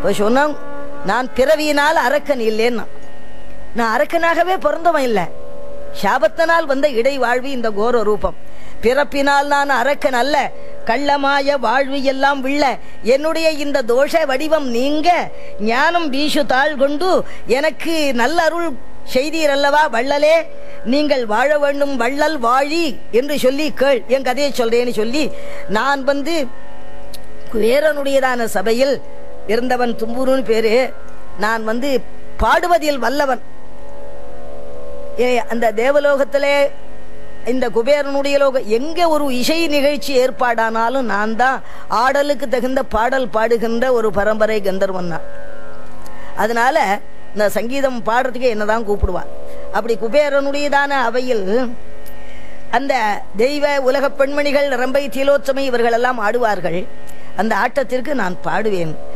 இப்போ சொன்னோம் நான் பிறவியினால் அரக்கன் இல்லைன்னா நான் அரக்கனாகவே பிறந்தவன் இல்லை சாபத்தினால் வந்த இடை வாழ்வி இந்த கோர ரூபம் பிறப்பினால் நான் அரக்கன் அல்ல கள்ளமாய வாழ்வு எல்லாம் விள்ள என்னுடைய இந்த தோஷ வடிவம் நீங்க ஞானம் வீசு தாழ் கொண்டு எனக்கு நல்ல அருள் செய்தீர் அல்லவா வள்ளலே நீங்கள் வாழ வேண்டும் வள்ளல் வாழி என்று சொல்லி கேள் என் கதையை சொல்றேன்னு சொல்லி நான் வந்து குவேரனுடையதான சபையில் இருந்தவன் தும்புருன்னு பேரு நான் வந்து பாடுவதில் வல்லவன் ஏ, அந்த தேவலோகத்திலே இந்த குபேரனுடைய லோகம் எங்க ஒரு இசை நிகழ்ச்சி ஏற்பாடானாலும் நான் தான் ஆடலுக்கு தகுந்த பாடல் பாடுகின்ற ஒரு பரம்பரை கந்தர்வன் தான் அதனால இந்த சங்கீதம் பாடுறதுக்கு என்னதான் கூப்பிடுவான் அப்படி குபேரனுடையதான அவையில் அந்த தெய்வ உலக பெண்மணிகள் ரம்பை தீலோச்சமை இவர்கள் எல்லாம் ஆடுவார்கள் அந்த ஆட்டத்திற்கு நான் பாடுவேன்